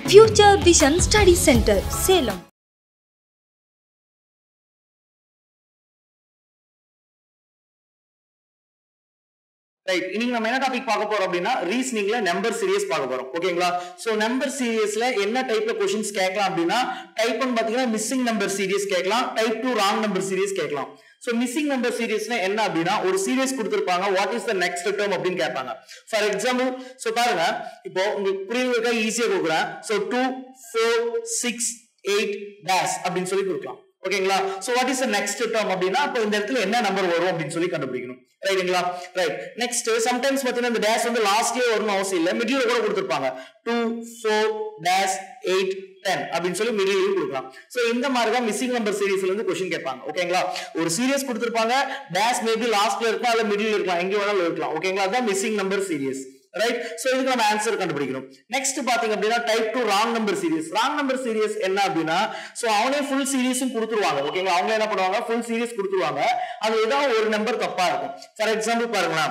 Future Vision Study Center, Salem. Right இன்னைக்கு நம்ம என்ன டாபிக் பார்க்க போறோம் அப்படின்னா ரீசனிங்ல நம்பர் சீரியஸ் பார்க்க போறோம் ஓகேங்களா சோ நம்பர் சீரியஸ்ல என்ன டைப்ல கொஸ்டின்ஸ் கேட்கலாம் அப்படின்னா டைப் ஒன் பாத்தீங்கன்னா மிஸ்ஸிங் நம்பர் சீரியஸ் கேட்கலாம் type two wrong number series கேட்கலாம் சோ மிஸ்ஸிங் நம்பர் சீரியஸ்னா என்ன அப்படின்னா ஒரு சீரியஸ் கொடுத்திருப்பாங்க what is the next term அப்படின்னு கேட்பாங்க ஃபார் எக்ஸாம்பிள் சோ பாருங்க இப்போ உங்களுக்கு புரியுறதுக்காக ஈஸியா கொடுக்குறேன் so two four six eight dash அப்படின்னு சொல்லி கொடுக்கலாம் ஓகேங்களா so what is the next term அப்படின்னா அப்போ இந்த இடத்துல என்ன நம்பர் வரும் அப்படின்னு சொல்லி கண்டுபிடிக்கணும் ரைட்டுங்களா ரைட் நெக்ஸ்ட் சம்டைம்ஸ் பாத்தீங்கன்னா இந்த டேஷ் வந்து லாஸ்ட்லயே வரணும் அவசியம் இல்ல மிடில் கூட கொடுத்திருப்பாங்க two four dash eight ten அப்படின்னு சொல்லி மிடிலையும் கொடுக்கலாம் சோ இந்த மாதிரி தான் மிஸ்ஸிங் நம்பர் சீரிஸ்ல இருந்து கொஸ்டின் கேட்பாங்க ஓகேங்களா ஒரு சீரியஸ் கொடுத்திருப்பாங்க டேஷ் மேபி லாஸ்ட்ல இருக்கும் அல்ல மிடில் இருக்கலாம் எங்க வேணாலும் இருக்கலாம் ஓகேங்களா அதான் missing number series right so இதுக்கு நம்ம ஆன்சர் கண்டுபிடிக்கணும் நெக்ஸ்ட் பாத்தீங்க அப்படின்னா type two wrong number series wrong number series என்ன அப்படின்னா சோ அவனே ஃபுல் சீரிஸும் கொடுத்துருவாங்க ஓகேங்களா அவங்க என்ன பண்ணுவாங்க ஃபுல் சீரிஸ் கொடுத்துருவாங்க அது ஏதாவது ஒரு நம்பர் தப்பா இருக்கும் ஃபார் எக்ஸாம்பிள் பாருங்களேன்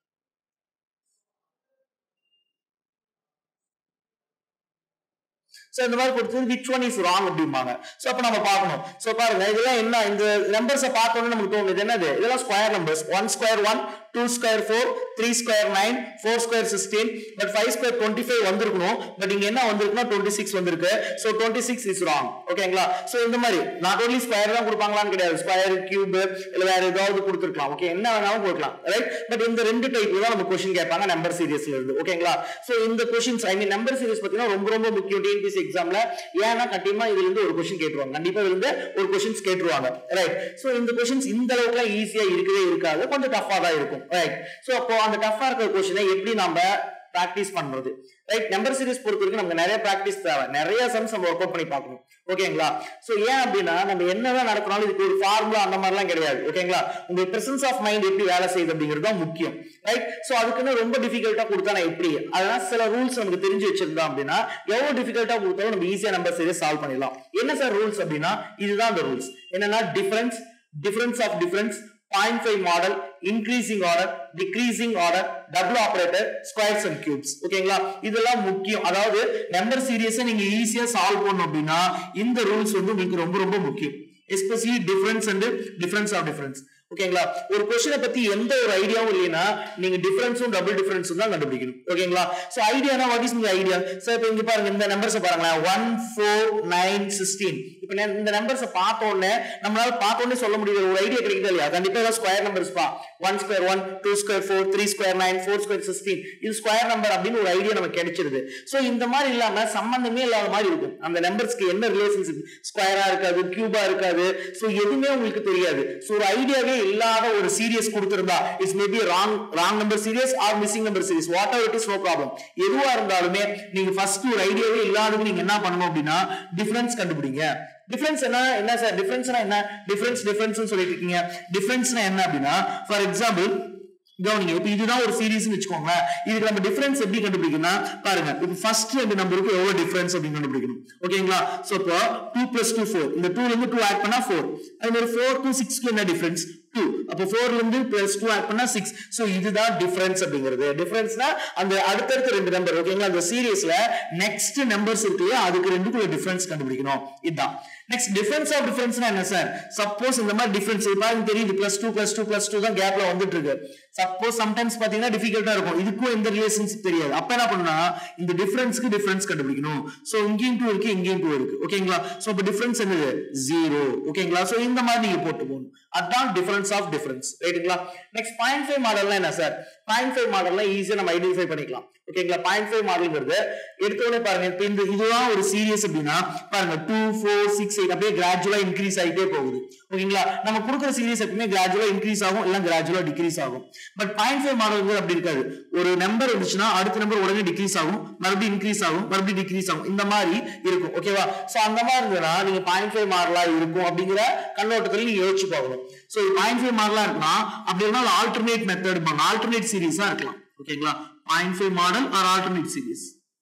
சோ இந்த மாதிரி கொடுத்தது விச் ஒன் இஸ் ராங் அப்படிம்பாங்க சோ அப்ப நம்ம பார்க்கணும் சோ பாருங்க இதெல்லாம் என்ன இந்த நம்பர்ஸை பார்த்தோன்னே நமக்கு தோணுது என்னது இதெல்லாம் square numbers one square one two square four three square nine four square sixteen but five square twenty five வந்திருக்கணும் பட் இங்க என்ன வந்திருக்குன்னா டுவெண்ட்டி சிக்ஸ் வந்திருக்கு so twenty six is wrong ஓகேங்களா ஸோ இந்த மாதிரி நாட் ஓன்லி ஸ்கொயர் தான் கொடுப்பாங்களான்னு கிடையாது ஸ்கொயர் கியூப் இல்ல வேற ஏதாவது கொடுத்துருக்கலாம் ஓகே என்ன வேணாலும் கொடுக்கலாம் ரைட் பட் இந்த ரெண்டு டைப்ல தான் நம்ம கொஸ்டின் கேட்பாங்க நம்பர் சீரியஸ்ல இருந்து ஓகேங்களா ஸோ இந்த questions I mean number series பார்த்தீங்கன்னா ரொம்ப ரொம்ப முக்கியம் டிஎன்பிசி எக்ஸாம்ல ஏன்னா கண்டிப்பா இதுல இருந்து ஒரு கொஸ்டின் கேட்டுருவாங்க கண்டிப்பா இதுல இருந்து ஒரு கொஸ்டின்ஸ் கேட்டுருவாங்க ரைட் ஸோ இந்த கொஸ்டின்ஸ் இந்த அளவுக்கு ஈஸியா இருக்கவே இருக்காது கொஞ்சம் டஃபா தான் இருக்கும் ரைட் ஸோ அப்போ அந்த டஃபா இருக்கிற கொஸ்டினை எப்படி நம்ம பிராக்டிஸ் பண்றது ரைட் நம்பர் சீரிஸ் பொறுத்த வரைக்கும் நமக்கு நிறைய பிராக்டிஸ் தேவை நிறைய சம்ஸ் நம்ம ஒர்க் அவுட் பண்ணி பார்க்கணும் ஓகேங்களா சோ ஏன் அப்படின்னா நம்ம என்னதான் நடத்தினாலும் இதுக்கு ஒரு ஃபார்முலா அந்த மாதிரிலாம் கிடையாது ஓகேங்களா உங்க பிரசன்ஸ் ஆஃப் மைண்ட் எப்படி வேலை செய்யுது அப்படிங்கிறது தான் முக்கியம் ரைட் சோ அதுக்குன்னு ரொம்ப டிஃபிகல்ட்டா கொடுத்தா நான் எப்படி அதனால சில ரூல்ஸ் நமக்கு தெரிஞ்சு வச்சிருந்தோம் அப்படின்னா எவ்வளவு டிஃபிகல்ட்டா கொடுத்தாலும் நம்ம ஈஸியா நம்பர் சீரிஸ் சால்வ் பண்ணிடலாம் என்ன சார் ரூல்ஸ் அப்படின்னா இதுதான் அந்த ரூல்ஸ் என்னன்னா difference difference of difference point five model increasing order decreasing order double operator squares and cubes ஓகேங்களா இதெல்லாம் முக்கியம் அதாவது நம்பர் சீரியஸை நீங்க ஈஸியா சால்வ் பண்ணணும் அப்படின்னா இந்த ரூல்ஸ் வந்து உங்களுக்கு ரொம்ப ரொம்ப முக்கியம் especially difference and difference of difference ஓகேங்களா ஒரு கொஸ்டினை பத்தி எந்த ஒரு ஐடியாவும் இல்லைன்னா நீங்க டிஃபரன்ஸும் டபுள் டிஃபரன்ஸும் தான் கண்டுபிடிக்கணும் ஓகேங்களா சோ ஐடியானா வாட் இஸ் இந்த ஐடியா சோ இப்போ இங்க பாருங்க இந்த நம்பர்ஸ் பாருங்களேன் ஒன் ஃபோர் நைன் சிக்ஸ்டீன் இப்போ இந்த நம்பர்ஸ் பார்த்த உடனே நம்மளால பார்த்த உடனே சொல்ல முடியுது ஒரு ஐடியா கிடைக்குது இல்லையா கண்டிப்பா ஏதாவது ஸ்கொயர் நம்பர்ஸ் பா one square one two square four three square nine four square sixteen இது ஸ்கொயர் நம்பர் அப்படின்னு ஒரு ஐடியா நமக்கு கிடைச்சிருது சோ இந்த மாதிரி இல்லாம சம்பந்தமே இல்லாத மாதிரி இருக்கும் அந்த நம்பர்ஸ்க்கு என்ன ரிலேஷன்ஷிப் ஸ்கொயரா இருக்காது கியூபா இருக்காது சோ எதுவுமே உங்களுக்கு தெரியாது சோ ஒரு ஐடியாவே இல்லாத ஒரு சீரியஸ் கொடுத்திருந்தா it's maybe wrong wrong number series or missing number series whatever it is no problem எதுவா இருந்தாலுமே நீங்க ஃபர்ஸ்ட் ஒரு ஐடியாவே இல்லாதது நீங்க என்ன பண்ணணும் அப்படின்னா டிஃபரன்ஸ் கண்டுபிடிங்க டிஃபரன்ஸ் என்ன என்ன சார் டிஃபரன்ஸ்னா என்ன டிஃபரன்ஸ் டிஃபரன்ஸ் சொல்லிட்டு இருக்கீங்க டிஃபரன்ஸ்னா என்ன அப்படின்னா ஃபார் எக்ஸாம்பிள் கவனிங்க இப்போ இதுதான் ஒரு சீரிஸ்னு வச்சுக்கோங்களேன் இதுக்கு நம்ம டிஃபரன்ஸ் எப்படி கண்டுபிடிக்கணும்னா பாருங்க இப்போ ஃபர்ஸ்ட் ரெண்டு நம்பருக்கு எவ்வளவு டிஃபரன்ஸ் அப்படின்னு கண்டுபிடிக்கணும் ஓகேங்களா சோ இப்போ டூ பிளஸ் டூ ஃபோர் இந்த டூல இருந்து டூ ஆட் பண்ணா ஃபோர் அது மாதிரி ஃபோர் டூ சிக்ஸ்க்கு என்ன டிஃபரன்ஸ் டூ அப்போ ஃபோர்ல இருந்து பிளஸ் டூ ஆட் பண்ணா சிக்ஸ் சோ இதுதான் டிஃபரன்ஸ் அப்படிங்கிறது டிஃபரன்ஸ்னா அந்த அடுத்தடுத்த ரெண்டு நம்பர் ஓகேங்களா அந்த சீரியஸ்ல நெக்ஸ்ட் நம்பர்ஸ் இருக்கு அதுக்கு ரெண்டுக்குள்ள டிஃபரன்ஸ் கண்டுபிடிக்கணும் இதுதான் நெக்ஸ்ட் டிஃபரன்ஸ் ஆஃப் டிஃபரன்ஸ்னா என்ன சார் சப்போஸ் இந்த மாதிரி டிஃபரன்ஸ் பாருங்க தெரியுது plus two plus two plus two தான் கேப்ல வந்துட்டு இருக்கு சப்போஸ் சம்டைம்ஸ் பாத்தீங்கன்னா டிஃபிகல்ட்டா இருக்கும் இதுக்கும் எந்த ரிலேஷன்ஷிப் தெரியாது அப்ப என்ன பண்ணா இந்த டிஃபரன்ஸ்க்கு டிஃபரன்ஸ் கண்டுபிடிக்கணும் சோ இங்கேயும் டூ இருக்கு இங்கேயும் டூ இருக்கு ஓகேங்களா சோ இப்போ டிஃபரன்ஸ் என்னது ஜீரோ ஓகேங்களா சோ இந்த மாதிரி நீங்க போட்டு போகணும் அதான் டிஃபரன்ஸ் ஆஃப் டிஃபரன்ஸ் ரைட்டுங்களா நெக்ஸ்ட் பாயிண்ட் ஃபைவ் மாடல்னா என்ன சார் பாயிண்ட் ஃபைவ் மாடல்னா ஈஸியா நம்ம ஐடென்டிஃபை பண்ணிக்கலாம் ஓகேங்களா பாயிண்ட் ஃபைவ் மாடல்ங்கிறது எடுத்தோடனே பாருங்க இப்போ இந்த இதுதான் ஒரு சீரியஸ் அப்படின்னா பாருங்க டூ ஃபோர் சிக்ஸ் எயிட் அப்படியே கிராஜுவலா இன்க்ரீஸ் ஆகிட்டே போகுது ஓகேங்களா நம்ம கொடுக்குற சீரியஸ் எப்பவுமே கிராஜுவலா இன்க்ரீஸ் ஆகும் இல்ல கிராஜுவலா டிக்ரீஸ் ஆகும் பட் பாயிண்ட் ஃபைவ் மாடல் அப்படி இருக்காது ஒரு நம்பர் இருந்துச்சுன்னா அடுத்த நம்பர் உடனே டிக்ரீஸ் ஆகும் மறுபடியும் இன்க்ரீஸ் ஆகும் மறுபடியும் டிக்ரீஸ் ஆகும் இந்த மாதிரி இருக்கும் ஓகேவா சோ அந்த மாதிரி இருந்ததுன்னா நீங்க பாயிண்ட் ஃபைவ் மாடலா இருக்கும் அப்படிங்கிற கண்ணோட்டத்தில் நீங்க யோசிச்சு பார்க்கணும் சோ பாயிண்ட் ஃபைவ் மாடலா இருக்குன்னா அப்படி இருந்தாலும் ஆல்டர்னேட் மெத்தட் ஆல்டர்னேட் சீரிஸா இருக்கலாம் ஓகேங்களா point five model or alternate series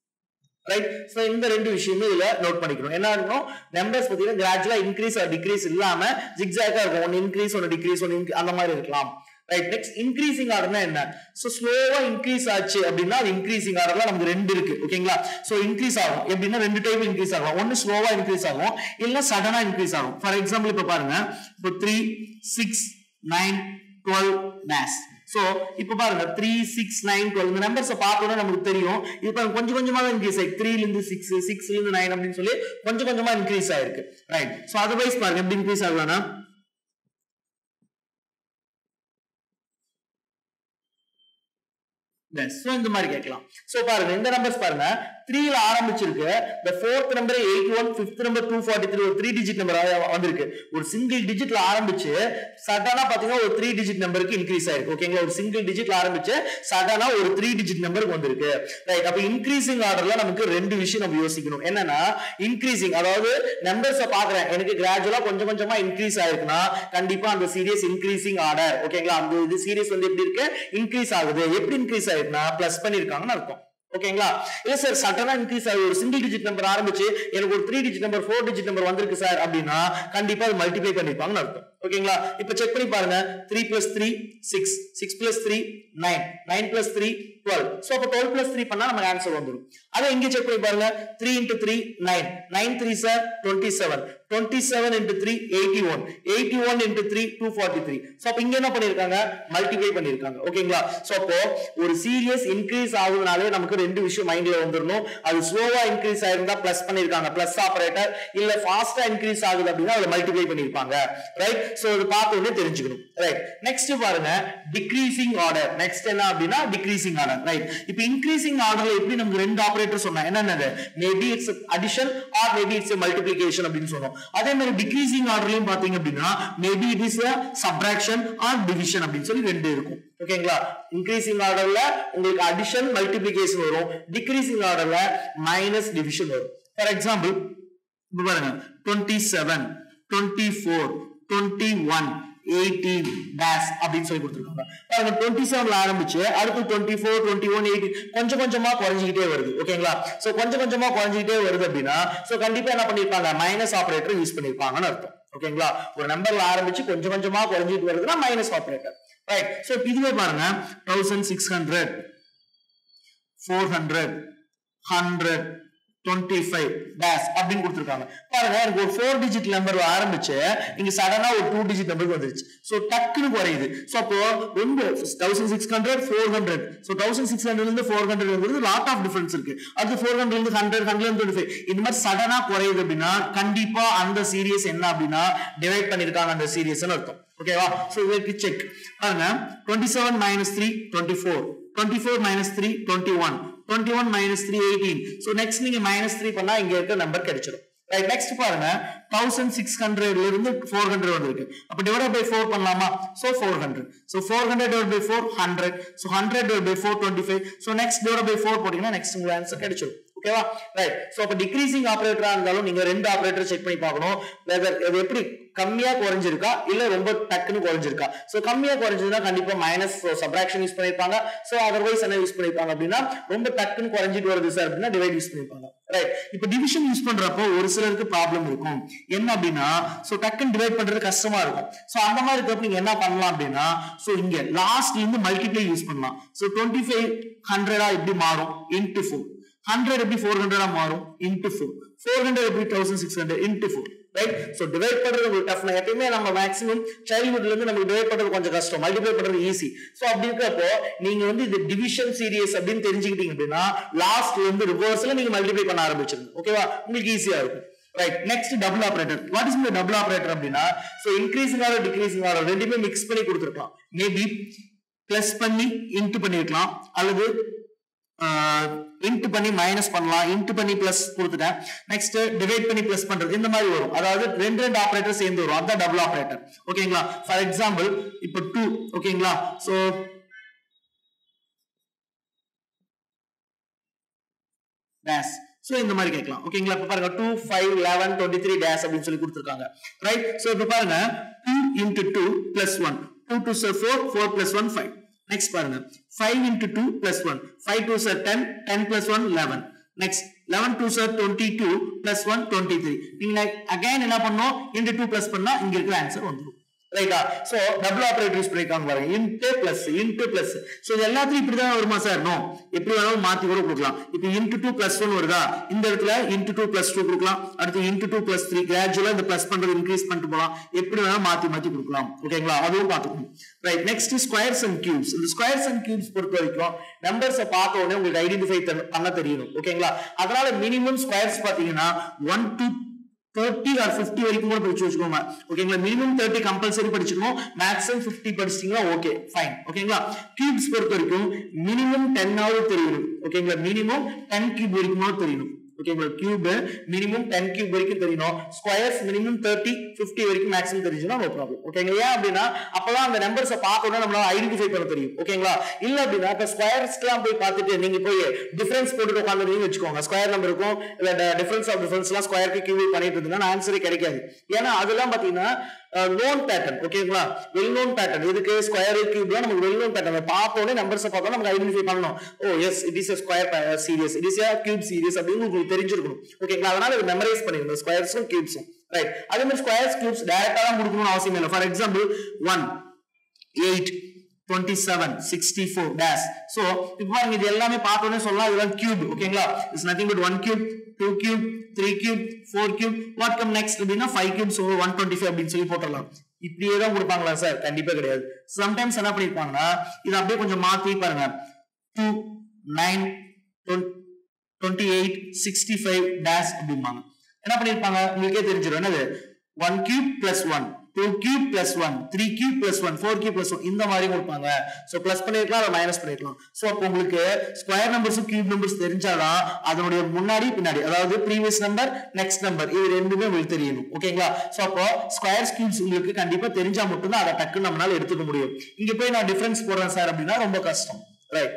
right so இந்த ரெண்டு விஷயமும் இதுல நோட் பண்ணிக்கணும் என்ன இருக்கணும் நம்பர்ஸ் பாத்தீங்கன்னா கிராஜுவலா இன்க்ரீஸ் ஆர் டிக்ரீஸ் இல்லாம ஜிக்ஸாக்கா இருக்கும் ஒன்னு இன்க்ரீஸ் ஒன்னு டிக்ரீஸ் ஒன்னு அந்த மாதிரி இருக்கலாம் ரைட் நெக்ஸ்ட் இன்க்ரீசிங் ஆர்டர்னா என்ன ஸோ ஸ்லோவா இன்க்ரீஸ் ஆச்சு அப்படின்னா அது இன்க்ரீசிங் ஆர்டர்ல நமக்கு ரெண்டு இருக்கு ஓகேங்களா ஸோ இன்க்ரீஸ் ஆகும் எப்படின்னா ரெண்டு டைப் இன்க்ரீஸ் ஆகும் ஒன்னு ஸ்லோவா இன்க்ரீஸ் ஆகும் இல்ல சடனா இன்க்ரீஸ் ஆகும் ஃபார் எக்ஸாம்பிள் இப்போ பாருங்க இப்போ three six nine twelve dash so இப்போ பாருங்க த்ரீ சிக்ஸ் நைன் டுவெல் இந்த நம்பர்ஸை பார்த்தோன்னா நமக்கு தெரியும் இப்போ கொஞ்சம் கொஞ்சமா தான் இன்க்ரீஸ் ஆயிருக்கு த்ரீல இருந்து சிக்ஸ் சிக்ஸ்ல இருந்து நைன் அப்படின்னு சொல்லி கொஞ்சம் கொஞ்சமா இன்க்ரீஸ் ஆயிருக்கு ரைட் ஸோ அதர்வைஸ் பாருங்க எப்படி இன்க்ரீஸ் ஆகலாம்னா ஸோ இந்த மாதிரி கேட்கலாம் ஸோ பாருங்க இந்த நம்பர்ஸ் பாருங்க த்ரீல ஆரம்பிச்சிருக்கு இந்த fourth number eight one fifth number two forty three ஒரு த்ரீ டிஜிட் நம்பர் வந்திருக்கு ஒரு சிங்கிள் டிஜிட்ல ஆரம்பிச்சு சடனா பாத்தீங்கன்னா ஒரு த்ரீ டிஜிட் நம்பருக்கு இன்க்ரீஸ் ஆயிருக்கு ஓகேங்களா ஒரு சிங்கிள் டிஜிட்ல ஆரம்பிச்சு சடனா ஒரு த்ரீ டிஜிட் நம்பருக்கு வந்திருக்கு ரைட் அப்ப இன்க்ரீசிங் ஆர்டர்ல நமக்கு ரெண்டு விஷயம் நம்ம யோசிக்கணும் என்னன்னா இன்க்ரீசிங் அதாவது நம்பர்ஸை பாக்குறேன் எனக்கு கிராஜுவலா கொஞ்சம் கொஞ்சமா இன்க்ரீஸ் ஆயிருக்குன்னா கண்டிப்பா அந்த சீரியஸ் இன்க்ரீசிங் ஆர்டர் ஓகேங்களா அந்த இது சீரியஸ் வந்து எப்படி இருக்கு இன்க்ரீஸ் ஆகுது எப்படி இன்க்ரீஸ் ஆயிருக்குன்னா பிளஸ் பண்ணிருக்காங்கன்னு அர்த்தம் ஓகேங்களா இல்ல சார் சட்டனா இன்க்ரீஸ் ஆகி ஒரு சிங்கிள் டிஜிட் நம்பர் ஆரம்பிச்சு எனக்கு ஒரு three digit number four digit number வந்திருக்கு சார் அப்படின்னா கண்டிப்பா அது மல்டிப்ளை பண்ணிருப்பாங்கன்னு அர்த்தம் ஓகேங்களா இப்ப செக் பண்ணி பாருங்க three plus three six six plus three nine nine plus three twelve so அப்போ டுவெல் பிளஸ் த்ரீ பண்ணா நமக்கு ஆன்சர் வந்துடும் அதை இங்கே செக் பண்ணி பாருங்க three into three nine nine three sir twenty seven twenty seven into three eighty one eighty one into three two forty three so அப்போ இங்க என்ன பண்ணிருக்காங்க மல்டிப்ளை பண்ணிருக்காங்க ஓகேங்களா ஸோ அப்போ ஒரு சீரியஸ் இன்க்ரீஸ் ஆகுதுனாலே நமக்கு ரெண்டு விஷயம் மைண்ட்ல வந்துடணும் அது ஸ்லோவா இன்க்ரீஸ் ஆயிருந்தா பிளஸ் பண்ணிருக்காங்க பிளஸ் ஆபரேட்டர் இல்ல ஃபாஸ்டா இன்க்ரீஸ் ஆகுது அப்படின்னா அதை மல்டிப்ளை பண்ணிருப்பாங்க ரைட் ஸோ அது பார்த்த உடனே தெரிஞ்சுக்கணும் ரைட் நெக்ஸ்ட் பாருங்க டிக்ரீசிங் ஆர்டர் நெக்ஸ்ட் என்ன அப்படின்னா டிக்ரீசிங் ஆர்டர் ரைட் இப்போ இன்க்ரீசிங் ஆர்டர்ல எப்படி நமக்கு ரெண்டு ஆபரேட்டர் சொன்னா என்னென்னது maybe it's addition or maybe it's multiplication அப்படின்னு சொன்னோம் அதே மாதிரி டிக்ரீசிங் ஆர்டர்லயும் பாத்தீங்க அப்படின்னா maybe it is subtraction or division அப்படின்னு சொல்லி ரெண்டு இருக்கும் ஓகேங்களா இன்க்ரீசிங் ஆர்டர்ல உங்களுக்கு அடிஷன் மல்டிபிளிகேஷன் வரும் டிக்ரீசிங் ஆர்டர்ல மைனஸ் டிவிஷன் வரும் ஃபார் எக்ஸாம்பிள் இப்போ பாருங்க twenty seven twenty four twenty one eighteen dash அப்படின்னு சொல்லி கொடுத்துருக்காங்க பாருங்க டுவெண்ட்டி செவன்ல ஆரம்பிச்சு அடுத்து twenty four twenty one eighteen கொஞ்சம் கொஞ்சமா குறைஞ்சிக்கிட்டே வருது ஓகேங்களா சோ கொஞ்சம் கொஞ்சமா குறைஞ்சிக்கிட்டே வருது அப்படின்னா சோ கண்டிப்பா என்ன பண்ணிருப்பாங்க மைனஸ் ஆபரேட்டர் யூஸ் பண்ணிருப்பாங்கன்னு அர்த்தம் ஓகேங்களா ஒரு நம்பர்ல ஆரம்பிச்சு கொஞ்சம் கொஞ்சமா குறைஞ்சிட்டு வருதுன்னா மைனஸ் ஆபரேட்டர் ரைட் சோ இதுவே பாருங்க thousand six hundred four hundred hundred twenty five dash அப்படின்னு கொடுத்துருக்காங்க பாருங்க எனக்கு ஒரு ஃபோர் டிஜிட் நம்பர் ஆரம்பிச்சு இங்க சடனா ஒரு டூ டிஜிட் நம்பருக்கு வந்துருச்சு ஸோ டக்குன்னு குறையுது ஸோ அப்போ ரொம்ப thousand six hundred four hundred so thousand six ஹண்ட்ரட்ல இருந்து four hundred lot of difference இருக்கு அது ஃபோர் ஹண்ட்ரட் இருந்து ஹண்ட்ரட் ஹண்ட்ரட் டுவெண்ட்டி ஃபைவ் இந்த மாதிரி சடனா குறையுது அப்படின்னா கண்டிப்பா அந்த சீரியஸ் என்ன அப்படின்னா டிவைட் பண்ணிருக்காங்க அந்த சீரியஸ்னு அர்த்தம் ஓகேவா ஸோ இதற்கு செக் பாருங்க twenty seven minus three twenty four twenty four minus three twenty one twenty one minus three eighteen so next நீங்க மைனஸ் த்ரீ பண்ணா இங்க இருக்க நம்பர் கிடைச்சிடும் ரைட் நெக்ஸ்ட் பாருங்க தௌசண்ட் சிக்ஸ் ஹண்ட்ரட்ல இருந்து ஃபோர் ஹண்ட்ரட் வந்திருக்கு அப்ப டிவைட் பை ஃபோர் பண்ணலாமா so four hundred so four hundred divide by four hundred so hundred divide by four twenty five so next divide by four போட்டீங்கன்னா next உங்களுக்கு answer கிடைச்சிடும் ஓகேவா right so அப்போ decreasing ஆபரேட்டரா இருந்தாலும் நீங்க ரெண்டு ஆபரேட்டர் செக் பண்ணி பார்க்கணும் வெதர் இது எப்படி கம்மியா குறைஞ்சிருக்கா இல்ல ரொம்ப டக்குன்னு குறைஞ்சிருக்கா சோ கம்மியா குறைஞ்சதுன்னா கண்டிப்பா மைனஸ் சப்ராக்ஷன் யூஸ் பண்ணிருப்பாங்க சோ அதர்வைஸ் என்ன யூஸ் பண்ணிருப்பாங்க அப்படின்னா ரொம்ப டக்குன்னு குறைஞ்சிட்டு வருது சார் அப்படின்னா டிவைட் யூஸ் பண்ணிருப்பாங்க ரைட் இப்போ டிவிஷன் யூஸ் பண்றப்போ ஒரு சிலருக்கு ப்ராப்ளம் இருக்கும் என்ன அப்படின்னா சோ டக்குன்னு டிவைட் பண்றது கஷ்டமா இருக்கும் சோ அந்த மாதிரி இருக்கப்ப நீங்க என்ன பண்ணலாம் அப்படின்னா சோ இங்க லாஸ்ட்ல இருந்து மல்டிப்ளை யூஸ் பண்ணலாம் சோ டுவெண்ட்டி ஃபைவ் ஹண்ட்ரடா எப்படி மாறும் இன்ட்டு ஃபோர் ஹண்ட்ரட் எப்படி ஃபோர் ஹண்ட்ரடா மாறும் இன்ட்டு ஃபோர் ஃபோர் ஹண்ட்ரட் எப்படி thousand six hundred into four right so divide பண்றது உங்களுக்கு டஃப் எப்பயுமே நம்ம மேக்ஸிமம் சைல்ட்ஹுட்ல இருந்து நமக்கு டிவைட் பண்றது கொஞ்சம் கஷ்டம் மல்டிப்ளை பண்றது ஈஸி ஸோ அப்படி இருக்கிறப்போ நீங்க வந்து இது டிவிஷன் சீரியஸ் அப்படின்னு தெரிஞ்சுக்கிட்டீங்க அப்படின்னா லாஸ்ட்ல இருந்து ரிவர்ஸ்ல நீங்க மல்டிப்ளை பண்ண ஆரம்பிச்சிருங்க ஓகேவா உங்களுக்கு ஈஸியா இருக்கும் right next double operator what is இந்த டபுள் ஆபரேட்டர் அப்படின்னா so increasing or decreasing or ரெண்டுமே மிக்ஸ் பண்ணி கொடுத்துருக்கலாம் மேபி பிளஸ் பண்ணி இன்ட்டு பண்ணிருக்கலாம் அல்லது இன்ட் பண்ணி மைனஸ் பண்ணலாம் இன்ட் பண்ணி பிளஸ் கொடுத்துட்டேன் நெக்ஸ்ட் டிவைட் பண்ணி பிளஸ் பண்றது இந்த மாதிரி வரும் அதாவது ரெண்டு ரெண்டு ஆபரேட்டர் சேர்ந்து வரும் அதான் டபுள் ஆபரேட்டர் ஓகேங்களா ஃபார் எக்ஸாம்பிள் இப்போ டூ ஓகேங்களா ஸோ டேஸ் ஸோ இந்த மாதிரி கேட்கலாம் ஓகேங்களா இப்போ பாருங்க two five eleven twenty three dash அப்படின்னு சொல்லி கொடுத்துருக்காங்க ரைட் ஸோ இப்போ பாருங்க two into two plus one two two sir four four plus one five next பாருங்க five into two plus one five two sir ten ten plus one eleven next eleven two sir twenty two plus one twenty three நீங்க again என்ன பண்ணோம் into two plus பண்ணா இங்க இருக்கிற answer வந்துடும் ரைட்டா so double operator use பண்ணிருக்காங்க பாருங்க into plus into plus so இது எல்லாத்தையும் இப்படிதான் வருமா சார் நோ எப்படி வேணாலும் மாத்தி கூட கொடுக்கலாம் இப்போ இன்ட்டு டூ பிளஸ் ஒன் வருதா இந்த இடத்துல இன்ட்டு டூ பிளஸ் டூ கொடுக்கலாம் அடுத்து இன்ட்டு டூ பிளஸ் த்ரீ கிராஜுவலா இந்த பிளஸ் பண்றது இன்க்ரீஸ் பண்ணிட்டு போகலாம் எப்படி வேணாலும் மாத்தி மாத்தி கொடுக்கலாம் ஓகேங்களா அதுவும் பார்த்துக்கணும் right next squares and cubes இந்த ஸ்கொயர்ஸ் அண்ட் கியூப்ஸ் பொறுத்த வரைக்கும் நம்பர்ஸை பார்த்த உடனே உங்களுக்கு ஐடென்டிஃபை பண்ண தெரியணும் ஓகேங்களா அதனால மினிமம் ஸ்கொயர்ஸ் பாத்தீங்கன்னா one to thirty or fifty வரைக்கும் கூட படிச்சு வச்சுக்கோங்க ஓகேங்களா மினிமம் தேர்ட்டி கம்பல்சரி படிச்சுக்கணும் மேக்ஸிமம் ஃபிஃப்டி படிச்சிட்டீங்களா ஓகே ஃபைன் ஓகேங்களா கியூப்ஸ் பொறுத்த வரைக்கும் மினிமம் டென் ஆவது தெரியணும் ஓகேங்களா மினிமம் டென் கியூப் வரைக்கும் தெரியணும் ஓகேங்களா கியூப் மினிமம் டென் கியூப் வரைக்கும் தெரியணும் ஸ்கொயர்ஸ் மினிமம் தேர்ட்டி ஃபிஃப்டி வரைக்கும் மேக்ஸிமம் தெரிஞ்சுன்னா நோ ப்ராப்ளம் ஓகேங்களா ஏன் அப்படின்னா அப்பதான் அந்த நம்பர்ஸை பார்க்கணும் நம்மளால ஐடென்டிஃபை பண்ண தெரியும் ஓகேங்களா இல்ல அப்படின்னா இப்ப ஸ்கொயர்ஸ்க்குலாம் போய் பார்த்துட்டு நீங்க போய் டிஃபரன்ஸ் போட்டு உட்காந்துருந்தீங்கன்னு வச்சுக்கோங்க ஸ்கொயர் நம்பர் இருக்கும் இல்ல டிஃபரன்ஸ் ஆஃப் டிஃபரன்ஸ் எல்லாம் ஸ்கொயருக்கு கியூப் பண்ணிட்டு இருந்தீங்கன்னா ஆன்சரே கிடைக்காது ஏன்னா அதெல்லாம் பாத்தீங்கன்னா நோன் பேட்டர்ன் ஓகேங்களா வெல் நோன் பேட்டர்ன் இதுக்கு ஸ்கொயர் கியூப் நமக்கு வெல் நோன் பேட்டர்ன் பார்த்த உடனே நம்பர்ஸ் பார்த்தா நமக்கு ஐடென்டிஃபை பண்ணணும் oh yes it is square series it is cube series அப்படின்னு உங்களுக்கு தெரிஞ்சிருக்கணும் ஓகேங்களா அதனால இது மெமரைஸ் பண்ணிருந்தோம் ஸ்கொயர்ஸும் கியூப்ஸும் ரைட் அதே மாதிரி ஸ்கொயர்ஸ் கியூப்ஸ் டைரக்டா தான் கொடுக்கணும்னு அவசியம் இல்லை for example one eight twenty seven sixty four dash so இப்போ பாருங்க இது எல்லாமே பார்த்தோன்னே சொல்லலாம் இதெல்லாம் கியூப் ஓகேங்களா it's nothing but one cube two cube three cube four cube what come next அப்படின்னா five cubes one twenty five அப்படின்னு சொல்லி போட்டுடலாம் இப்படியே தான் கொடுப்பாங்களா சார் கண்டிப்பா கிடையாது சம்டைம்ஸ் என்ன பண்ணிருப்பாங்கன்னா இது அப்படியே கொஞ்சம் மாத்தி பாருங்க two nine twenty eight sixty five dash அப்படிம்பாங்க என்ன பண்ணிருப்பாங்க உங்களுக்கே தெரிஞ்சிடும் என்னது one cube plus one two cube plus one three cube plus one four cube plus one இந்த மாதிரி கொடுப்பாங்க ஸோ பிளஸ் பண்ணிருக்கலாம் அதை மைனஸ் பண்ணிருக்கலாம் ஸோ அப்போ உங்களுக்கு ஸ்கொயர் நம்பர்ஸும் கியூப் நம்பர்ஸ் தெரிஞ்சாதான் அதனுடைய முன்னாடி பின்னாடி அதாவது ப்ரீவியஸ் நம்பர் நெக்ஸ்ட் நம்பர் இது ரெண்டுமே உங்களுக்கு தெரியணும் ஓகேங்களா ஸோ அப்போ ஸ்கொயர் கியூப்ஸ் உங்களுக்கு கண்டிப்பா தெரிஞ்சா மட்டும்தான் அதை டக்குன்னு நம்மளால எடுத்துக்க முடியும் இங்க போய் நான் டிஃபரன்ஸ் போடுறேன் சார் அப்படின்னா ரொம்ப கஷ்டம் ரைட்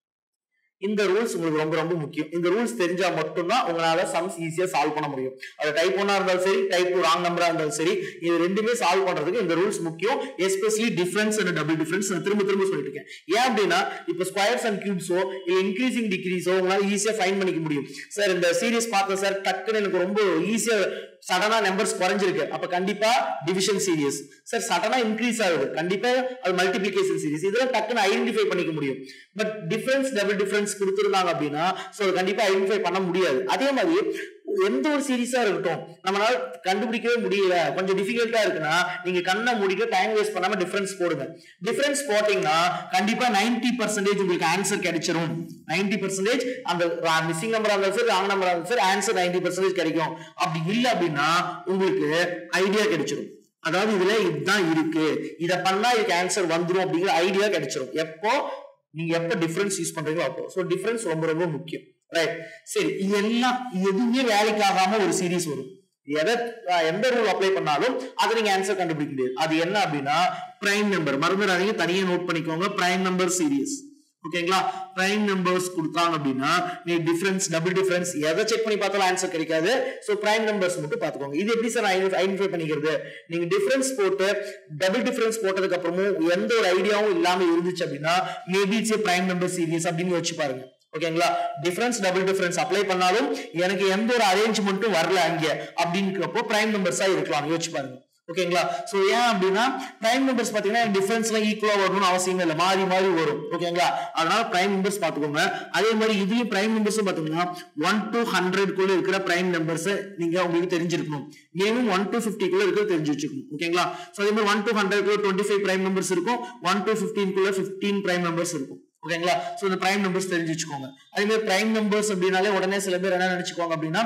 இந்த ரூல்ஸ் உங்களுக்கு ரொம்ப ரொம்ப முக்கியம் இந்த ரூல்ஸ் தெரிஞ்சா மட்டும்தான் உங்களால சம்ஸ் ஈஸியா சால்வ் பண்ண முடியும் அது டைப் ஒன்னா இருந்தாலும் சரி டைப் டூ ராங் நம்பரா இருந்தாலும் சரி இது ரெண்டுமே சால்வ் பண்றதுக்கு இந்த ரூல்ஸ் முக்கியம் especially difference and double difference நான் திரும்ப திரும்ப சொல்லிட்டு இருக்கேன் ஏன் அப்படின்னா இப்போ ஸ்கொயர்ஸ் அண்ட் கியூப்ஸோ இல்லை இன்க்ரீசிங் டிகிரீஸோ உங்களால ஈஸியா ஃபைன் பண்ணிக்க முடியும் சார் இந்த சீரியஸ் பார்த்தேன் சார் டக்குன்னு எனக்கு ரொம்ப ஈஸியா சடனா நம்பர்ஸ் குறைஞ்சிருக்கு அப்ப கண்டிப்பா டிவிஷன் சீரியஸ் சார் சடனா இன்க்ரீஸ் ஆகுது கண்டிப்பா அது மல்டிபிளிகேஷன் சீரியஸ் இதெல்லாம் டக்குன்னு ஐடென்டிஃபை பண்ணிக்க முடியும் பட் டிஃபரன்ஸ் டபுள் டிஃபரன்ஸ் கொடுத்துருந்தாங்க அப்படின்னா ஸோ கண்டிப்பா ஐடென்டிஃபை பண்ண முடியாது அதே மாதிரி எந்த ஒரு சீரியஸா இருக்கட்டும் நம்மளால கண்டுபிடிக்கவே முடியல கொஞ்சம் டிஃபிகல்ட்டா இருக்குன்னா நீங்க கண்ணை மூடிட்டு டைம் வேஸ்ட் பண்ணாம டிஃபரன்ஸ் போடுங்க டிஃபரன்ஸ் போட்டீங்கன்னா கண்டிப்பா நைன்டி பர்சன்டேஜ் உங்களுக்கு ஆன்சர் கிடைச்சிரும் நைன்டி பர்சன்டேஜ் அந்த மிஸ்ஸிங் நம்பர் இருந்தாலும் சரி ராங் நம்பர் இருந்தாலும் சரி ஆன்சர் நைன்டி பர்சன்டேஜ் கிடைக்கும் அப்படி இல்லை அப்படின்னா உங்களுக்கு ஐடியா கிடைச்சிரும் அதாவது இதுல இதுதான் இருக்கு இத பண்ணா இதுக்கு ஆன்சர் வந்துரும் அப்படிங்கிற ஐடியா கிடைச்சிரும் எப்போ நீங்க எப்ப டிஃபரன்ஸ் யூஸ் பண்றீங்களோ அப்போ ஸோ டிஃபரன்ஸ் ரொம்ப ரொம்ப முக்கியம் ரைட் சரி இது எல்லாம் எதுவுமே வேலைக்கு ஆகாம ஒரு சீரிஸ் வரும் எதை எந்த ரூல் அப்ளை பண்ணாலும் அதை நீங்க ஆன்சர் கண்டுபிடிக்க முடியாது அது என்ன அப்படின்னா பிரைம் நம்பர் மறந்துடாதீங்க தனியா நோட் பண்ணிக்கோங்க பிரைம் நம்பர் சீரிஸ் ஓகேங்களா பிரைம் நம்பர்ஸ் கொடுத்தாங்க அப்படின்னா நீ டிஃபரன்ஸ் டபுள் டிஃபரன்ஸ் எதை செக் பண்ணி பார்த்தாலும் ஆன்சர் கிடைக்காது ஸோ பிரைம் நம்பர்ஸ் மட்டும் பார்த்துக்கோங்க இது எப்படி சார் ஐடென்டிஃபை பண்ணிக்கிறது நீங்க டிஃபரன்ஸ் போட்டு டபுள் டிஃபரன்ஸ் போட்டதுக்கு அப்புறமும் எந்த ஒரு ஐடியாவும் இல்லாம இருந்துச்சு அப்படின்னா maybe it's prime number series அப்படின்னு வச்சு பாருங்க ஓகேங்களா டிஃபரன்ஸ் டபுள் டிஃபரன்ஸ் அப்ளை பண்ணாலும் எனக்கு எந்த ஒரு அரேஞ்ச்மெண்ட்டும் வரல அங்க அப்படின்றப்போ பிரைம் நம்பர்ஸா இருக்கலாம் யோசிச்சு பாருங்க ஓகேங்களா சோ ஏன் அப்படின்னா பிரைம் நம்பர்ஸ் பாத்தீங்கன்னா டிஃபரன்ஸ்ல ஈக்குவலா வரணும்னு அவசியம் இல்லை மாறி மாறி வரும் ஓகேங்களா அதனால பிரைம் நம்பர்ஸ் பாத்துக்கோங்க அதே மாதிரி இதுலயும் பிரைம் நம்பர்ஸ் பாத்தீங்கன்னா ஒன் டு ஹண்ட்ரட் குள்ள இருக்கிற பிரைம் நம்பர்ஸ் நீங்க உங்களுக்கு தெரிஞ்சிருக்கணும் மினிமம் ஒன் டு பிப்டி குள்ள இருக்கிறது தெரிஞ்சு வச்சுக்கணும் ஓகேங்களா சோ அதே மாதிரி ஒன் டு ஹண்ட்ரட் குள்ள டுவெண்ட்டி ஃபைவ் பிரைம் நம்பர்ஸ் இருக்கும் ஒன் டு பிப்டீன் குள்ள பிப்டீன் பிரைம் நம்பர்ஸ் இருக்கும் ஓகேங்களா சோ இந்த பிரைம் நம்பர்ஸ் தெரிஞ்சு வச்சுக்கோங்க அதே மாதிரி பிரைம் நம்பர்ஸ் அப்படின்னாலே உடனே சில பேர் என்ன நினைச்சுக்கோங்க அப்படின்னா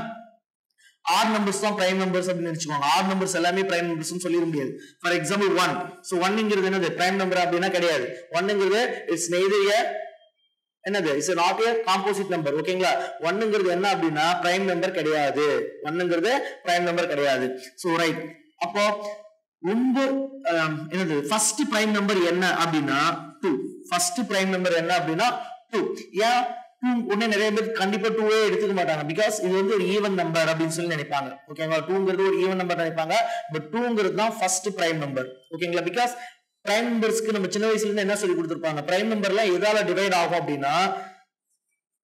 ஆர் நம்பர்ஸ் தான் பிரைம் நம்பர்ஸ் அப்படின்னு நினைச்சுக்கோங்க ஆர் நம்பர்ஸ் எல்லாமே பிரைம் நம்பர்ஸ் சொல்லிட முடியாது ஃபார் எக்ஸாம்பிள் ஒன் ஸோ ஒன்னுங்கிறது என்னது பிரைம் நம்பர் அப்படின்னா கிடையாது ஒன்னுங்கிறது இட்ஸ் நெய்தர் என்னது it's not a composite number ஓகேங்களா ஒன்னுங்கிறது என்ன அப்படின்னா பிரைம் நம்பர் கிடையாது ஒன்னுங்கிறது பிரைம் நம்பர் கிடையாது ஸோ ரைட் அப்போ ரொம்ப என்னது ஃபர்ஸ்ட் பிரைம் நம்பர் என்ன அப்படின்னா டூ ஃபர்ஸ்ட் பிரைம் நம்பர் என்ன அப்படின்னா டூ ஏன் டூ உடனே நிறைய பேர் கண்டிப்பா டூவே எடுத்துக்க மாட்டாங்க பிகாஸ் இது வந்து ஒரு ஈவன் நம்பர் அப்படின்னு சொல்லி நினைப்பாங்க ஓகேங்களா டூங்கிறது ஒரு ஈவன் நம்பர் நினைப்பாங்க பட் டூங்கிறது தான் ஃபர்ஸ்ட் பிரைம் நம்பர் ஓகேங்களா பிகாஸ் பிரைம் நம்பர்ஸ்க்கு நம்ம சின்ன வயசுல இருந்து என்ன சொல்லி கொடுத்துருப்பாங்க பிரைம் நம்பர்ல எதால டிவைட் ஆகும் அப்படின்னா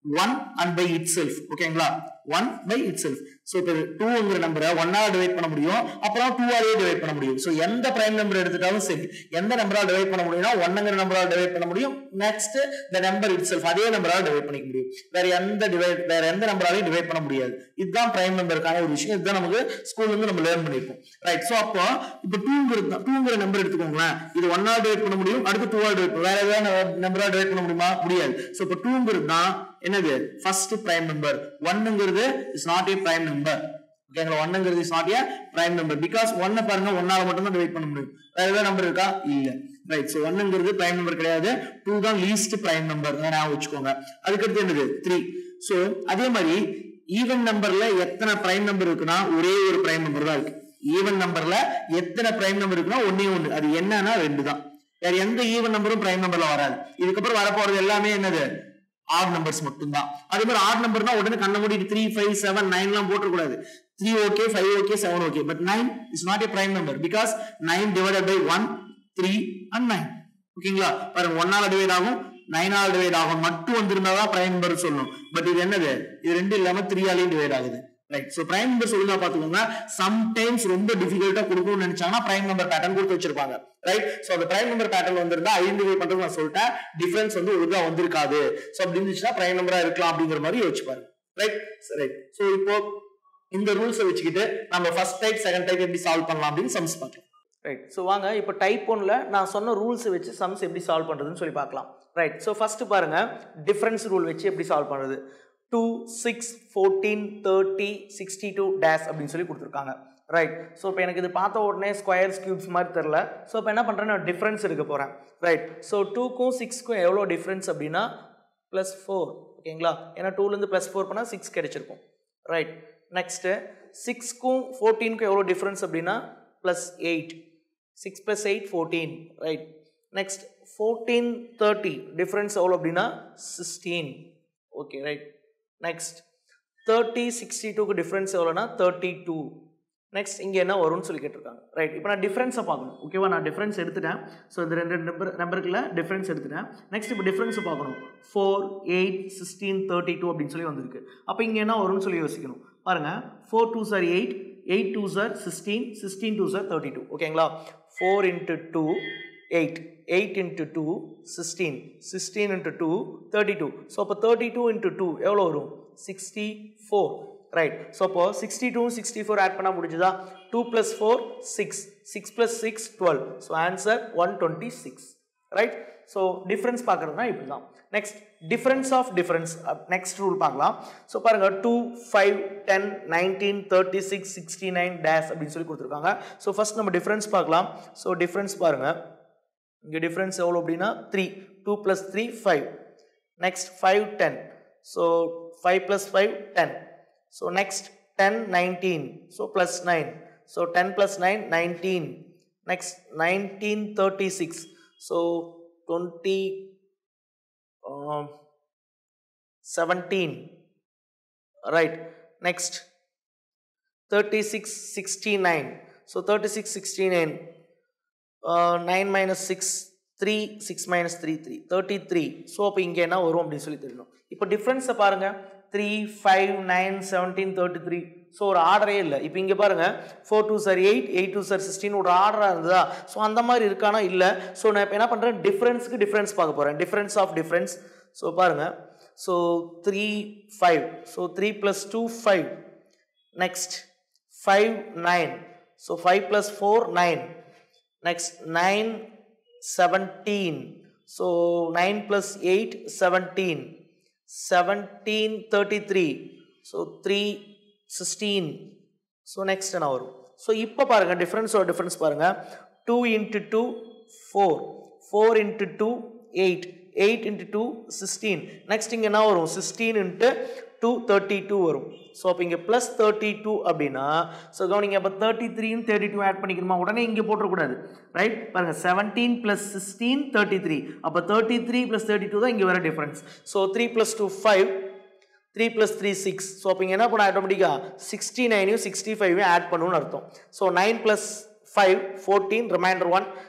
one and by itself ஓகேங்களா one by itself so இப்போ டூங்கிற நம்பரை ஒன்னால டிவைட் பண்ண முடியும் அப்புறம் டூவாலேயே டிவைட் பண்ண முடியும் ஸோ எந்த பிரைம் நம்பர் எடுத்துட்டாலும் சரி எந்த நம்பரால் டிவைட் பண்ண முடியும்னா ஒன்னுங்கிற நம்பரால் டிவைட் பண்ண முடியும் நெக்ஸ்ட் இந்த நம்பர் இட் செல்ஃப் அதே நம்பரால் டிவைட் பண்ணிக்க முடியும் வேற எந்த டிவைட் வேற எந்த நம்பராலையும் டிவைட் பண்ண முடியாது இதுதான் பிரைம் நம்பருக்கான ஒரு விஷயம் இதுதான் நமக்கு ஸ்கூல்ல இருந்து நம்ம லேர்ன் பண்ணிருப்போம் ரைட் ஸோ அப்போ இப்போ டூங்கிற டூங்கிற நம்பர் எடுத்துக்கோங்களேன் இது ஒன்னால டிவைட் பண்ண முடியும் அடுத்து டூவால் டிவைட் வேற ஏதாவது நம்பரால் டிவைட் பண்ண முடியுமா முடியாது ஸோ இப்போ டூங்கிறது தான் என்னது ஃபர்ஸ்ட் பிரைம் நம்பர் ஒன்னுங்கிறது is not a prime number ஓகேங்களா ஒன்னுங்கிறது is not a prime number because ஒன்னை பாருங்க ஒன்னால மட்டும் தான் டிவைட் பண்ண முடியும் வேற ஏதாவது நம்பர் இருக்கா இல்ல ரைட் ஸோ ஒன்னுங்கிறது பிரைம் நம்பர் கிடையாது டூ தான் லீஸ்ட் பிரைம் நம்பர் ஞாபகம் வச்சுக்கோங்க அதுக்கடுத்து என்னது த்ரீ ஸோ அதே மாதிரி ஈவன் நம்பர்ல எத்தனை பிரைம் நம்பர் இருக்குன்னா ஒரே ஒரு பிரைம் நம்பர் தான் இருக்கு ஈவன் நம்பர்ல எத்தனை பிரைம் நம்பர் இருக்குன்னா ஒன்னே ஒன்று அது என்னன்னா ரெண்டு தான் வேற எந்த ஈவன் நம்பரும் பிரைம் நம்பர்ல வராது இதுக்கப்புறம் வரப்போறது எல்லாமே என்னது ஆட் நம்பர்ஸ் மட்டும்தான் அதே மாதிரி ஆட் நம்பர்னா உடனே கண்ண மூடிட்டு த்ரீ ஃபைவ் செவன் நைன் எல்லாம் போட்டுக்கூடாது three okay five okay seven okay but nine is not a prime number because nine divided by one three and nine ஓகேங்களா பாருங்க ஒன்னால டிவைட் ஆகும் நைனால டிவைட் ஆகும் மட்டும் வந்திருந்தாதான் பிரைம் நம்பர் சொல்லணும் பட் இது என்னது இது ரெண்டு இல்லாம த்ரீயாலையும் டிவைட் ஆகுது ரைட் ஸோ பிரைம் நம்பர் சொல்லுங்க பாத்துக்கோங்க சம்டைம்ஸ் ரொம்ப டிஃபிகல்ட்டா கொடுக்கணும்னு நினைச்சாங்கன்னா பிரைம் நம்பர் பேட்டர்ன் கொடுத்து வச்சிருப்பாங்க ரைட் ஸோ அந்த பிரைம் நம்பர் பேட்டர்ன் வந்திருந்தா ஐடென்டிஃபை பண்றது நான் சொல்லிட்டேன் டிஃபரன்ஸ் வந்து ஒழுங்கா வந்திருக்காது ஸோ அப்படி இருந்துச்சுன்னா பிரைம் நம்பரா இருக்கலாம் அப்படிங்கிற மாதிரி யோசிச்சு பாருங்க ரைட் ரைட் ஸோ இப்போ இந்த ரூல்ஸை வச்சுக்கிட்டு நம்ம ஃபர்ஸ்ட் டைப் செகண்ட் டைப் எப்படி சால்வ் பண்ணலாம் அப்படின்னு சம்ஸ் பார்க்கலாம் ரைட் ஸோ வாங்க இப்போ டைப் ஒன்ல நான் சொன்ன ரூல்ஸ் வச்சு சம்ஸ் எப்படி சால்வ் பண்ணுறதுன்னு சொல்லி பார்க்கலாம் ரைட் ஸோ ஃபஸ்ட்டு பாருங்க டிஃபரன்ஸ் ரூல் வச்சு எப்படி சால்வ் பண்ணுறது two six fourteen thirty sixty two dash அப்படின்னு சொல்லி கொடுத்துருக்காங்க ரைட் ஸோ இப்போ எனக்கு இது பார்த்த உடனே ஸ்கொயர்ஸ் கியூப்ஸ் மாதிரி தெரில ஸோ இப்போ என்ன பண்ணுறேன் நான் டிஃப்ரென்ஸ் எடுக்க போகிறேன் ரைட் ஸோ டூக்கும் சிக்ஸ்க்கும் எவ்வளோ டிஃப்ரென்ஸ் அப்படின்னா ப்ளஸ் ஃபோர் ஓகேங்களா ஏன்னா டூலேருந்து ப்ளஸ் ஃபோர் பண்ணால் சிக்ஸ் கிடைச்சிருக்கும் ரைட் நெக்ஸ்ட்டு சிக்ஸ்க்கும் ஃபோர்டீனுக்கும் எவ்வளோ டிஃப்ரென்ஸ் அப்படின்னா plus eight six plus eight fourteen right next fourteen thirty difference எவ்வளோ அப்படின்னா sixteen okay right next thirty sixty டூக்கு டிஃப்ரென்ஸ் எவ்வளோனா தேர்ட்டி டூ நெக்ஸ்ட் இங்கே என்ன வரும்னு சொல்லி கேட்டிருக்காங்க ரைட் இப்போ நான் டிஃப்ரென்ஸை பார்க்கணும் ஓகேவா நான் டிஃப்ரென்ஸ் எடுத்துட்டேன் ஸோ இந்த ரெண்டு நம்பர் நம்பருக்குள்ள டிஃப்ரென்ஸ் எடுத்துட்டேன் நெக்ஸ்ட் இப்போ டிஃப்ரென்ஸை பார்க்கணும் four eight sixteen thirty two அப்படின்னு சொல்லி வந்திருக்கு அப்போ இங்கே என்ன வரும்னு சொல்லி யோசிக்கணும் பாருங்கள் ஃபோர் டூ சார் eight eight two sir sixteen sixteen two சார் தேர்ட்டி டூ ஓகேங்களா four into two eight eight into two sixteen sixteen into two thirty two so அப்போ தேர்ட்டி டூ இன்ட்டு டூ எவ்வளோ வரும் சிக்ஸ்டி ஃபோர் ரைட் ஸோ அப்போ sixty two sixty four add பண்ண முடிஞ்சுதா two plus four six six plus six twelve so answer one twenty six right so difference பார்க்குறதுனா இப்படி தான் next difference of difference next rule பார்க்கலாம் so பாருங்கள் two five ten nineteen thirty six sixty nine dash அப்படின்னு சொல்லி கொடுத்துருக்காங்க so first நம்ம difference பார்க்கலாம் ஸோ டிஃப்ரென்ஸ் பாருங்கள் இங்கே டிஃப்ரென்ஸ் எவ்வளோ அப்படின்னா three two plus three five next five ten so five plus five ten so next ten nineteen so plus nine so ten plus nine nineteen next nineteen thirty six so twenty seventeen right next thirty six sixty nine so thirty six sixty nine nine minus six three six minus three three thirty three so அப்போ இங்கே என்ன வரும் அப்படின்னு சொல்லி தெரியணும் இப்போ டிஃப்ரென்ஸை பாருங்கள் three five nine seventeen thirty three so ஒரு ஆர்டரே இல்லை இப்போ இங்கே பாருங்கள் ஃபோர் டூ சார் eight eight two sir sixteen ஒரு ஆர்டராக இருந்ததா ஸோ அந்த மாதிரி இருக்கானா இல்லை ஸோ நான் இப்போ என்ன பண்ணுறேன் டிஃப்ரென்ஸுக்கு டிஃப்ரென்ஸ் பார்க்க போகிறேன் டிஃப்ரென்ஸ் ஆஃப் டிஃப்ரென்ஸ் ஸோ பாருங்கள் so three five so three plus two five next five nine so five plus four nine next nine seventeen so nine plus eight seventeen seventeen thirty three so three sixteen so next என்ன வரும் so இப்போ பாருங்கள் டிஃப்ரென்ஸோட difference பாருங்கள் two into two four four into two eight eight into two sixteen next இங்கே என்ன வரும் sixteen into two thirty two வரும் ஸோ அப்போ இங்கே ப்ளஸ் தேர்ட்டி டூ அப்படின்னா ஸோ கவனிங்க அப்போ தேர்ட்டி த்ரீயும் தேர்ட்டி டூ ஆட் பண்ணிக்கணுமா உடனே இங்கே போட்டுறக்கூடாது ரைட் பாருங்கள் seventeen plus sixteen thirty three அப்போ thirty three plus thirty two தான் இங்கே வர difference so three plus two five three plus three six so அப்போ இங்கே என்ன பண்ண ஆட்டோமேட்டிக்காக சிக்ஸ்டி நைனையும் சிக்ஸ்டி ஃபைவையும் ஆட் பண்ணணும்னு அர்த்தம் so nine plus five fourteen remainder one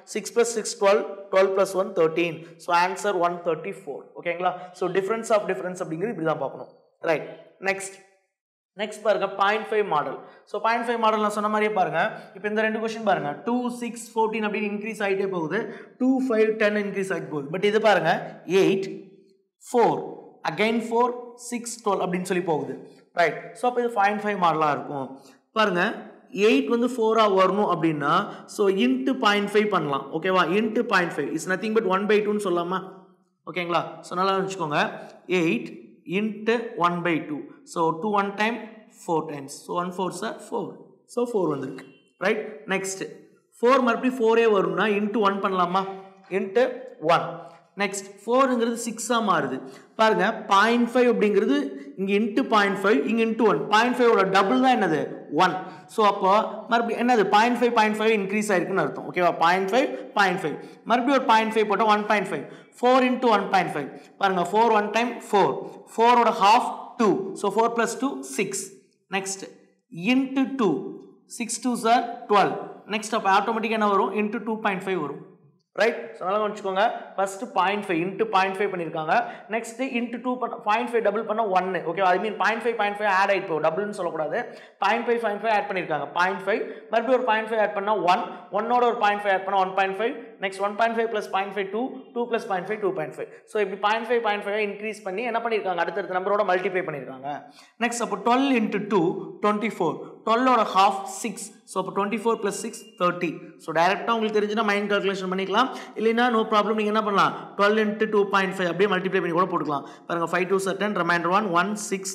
six plus six twelve twelve plus one thirteen so answer one thirty four ஓகேங்களா ஸோ டிஃப்ரென்ஸ் ஆஃப் டிஃப்ரென்ஸ் அப்படிங்கிறது இப்படி தான் பார்க்கணும் ரைட் நெக்ஸ்ட் நெக்ஸ்ட் பாருங்க point five model so point five model நான் சொன்ன மாதிரியே பாருங்க இப்போ இந்த ரெண்டு கொஸ்டின் பாருங்க டூ சிக்ஸ் ஃபோர்டீன் அப்படின்னு இன்க்ரீஸ் ஆகிட்டே போகுது டூ ஃபைவ் டென் இன்க்ரீஸ் ஆகிட்டு போகுது பட் இது பாருங்க eight four again four six twelve அப்படின்னு சொல்லி போகுது ரைட் ஸோ அப்போ இது பாயிண்ட் ஃபைவ் மாடலாக இருக்கும் பாருங்க எயிட் வந்து ஃபோராக வரணும் அப்படின்னா ஸோ இன்ட்டு பாயிண்ட் ஃபைவ் பண்ணலாம் ஓகேவா into point five is nothing but one by டூன்னு சொல்லாமா ஓகேங்களா ஸோ நல்லா வச்சுக்கோங்க eight into one by two so two one time four times so one four சார் ஃபோர் ஸோ ஃபோர் வந்திருக்கு ரைட் நெக்ஸ்ட் ஃபோர் மறுபடியும் ஃபோரே வரும்னா இன்ட்டு ஒன் பண்ணலாமா இன்ட்டு ஒன் நெக்ஸ்ட் ஃபோருங்கிறது சிக்ஸாக மாறுது பாருங்க பாயிண்ட் ஃபைவ் அப்படிங்கிறது இங்கே இன்ட்டு பாயிண்ட் ஃபைவ் இங்கே இன்ட்டு ஒன் பாயிண்ட் ஃபைவோட டபுள் தான் என்னது ஒன் ஸோ அப்போ மறுபடியும் என்னது point five point five increase ஆயிருக்குன்னு அர்த்தம் ஓகேவா பாயிண்ட் ஃபைவ் பாயிண்ட் ஃபைவ் மறுபடியும் ஒரு பாயிண்ட் ஃபைவ் போட்டால் one point five four into one point five பாருங்க ஃபோர் ஒன் டைம் ஃபோர் ஃபோரோட half two so four plus two six next into two six two சார் twelve next அப்போ ஆட்டோமேட்டிக்காக என்ன வரும் இன்ட்டு டூ பாயிண்ட் ஃபைவ் வரும் right so நல்லா வச்சுக்கோங்க first point five into point five பண்ணியிருக்காங்க நெக்ஸ்ட் இன்ட்டு டூ பண்ண பாயிண்ட் ஃபைவ் டபுள் பண்ண ஒன்று okay I mean point five point five add ஆகிட்டு போகும் டபுள்னு சொல்லக்கூடாது point five point five add பண்ணியிருக்காங்க பாயிண்ட் ஃபைவ் மறுபடியும் ஒரு பாயிண்ட் ஃபைவ் ஆட் பண்ணால் ஒன் ஒன்னோட ஒரு பாயிண்ட் ஃபைவ் ஆட் பண்ணால் one point five next one point five plus point five two two plus point five two point five so இப்படி point five point five increase பண்ணி என்ன பண்ணியிருக்காங்க அடுத்தடுத்த நம்பரோட மல்டிப்ளை பண்ணியிருக்காங்க நெக்ஸ்ட் அப்போ twelve into two twenty four டுவெல்லோட half six so அப்போ twenty four plus six thirty so டேரெக்டாக உங்களுக்கு தெரிஞ்சுன்னா மைண்ட் கால்குலேஷன் பண்ணிக்கலாம் இல்லைன்னா நோ ப்ராப்ளம் நீங்கள் என்ன பண்ணலாம் twelve into two point five அப்படியே மல்டிப்ளை பண்ணி கூட போட்டுக்கலாம் பாருங்கள் five two sir ten remainder one one six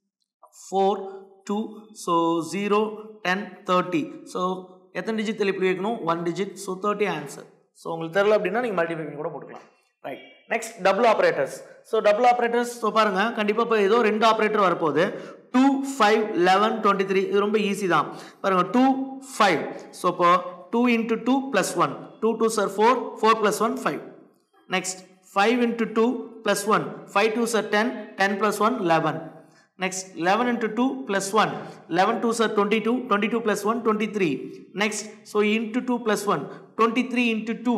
four two so zero ten thirty so எத்தனை டிஜிட் தெளிப்பு வைக்கணும் one digit so thirty answer so உங்களுக்கு தெரில அப்படின்னா நீங்கள் மல்டிப்ளை பண்ணி கூட போட்டுக்கலாம் right next double operators so double operators so பாருங்கள் கண்டிப்பாக இப்போ ஏதோ ரெண்டு ஆப்ரேட்டர் வரப்போகுது two five eleven twenty three இது ரொம்ப ஈஸி தான் பாருங்கள் டூ ஃபைவ் ஸோ இப்போ two into two plus one two two sir four four plus one five next five into two plus one five two sir ten ten plus one eleven next 11 into 2 plus 1 11 2s are 22 22 plus 1 23 next so into 2 plus 1 23 into 2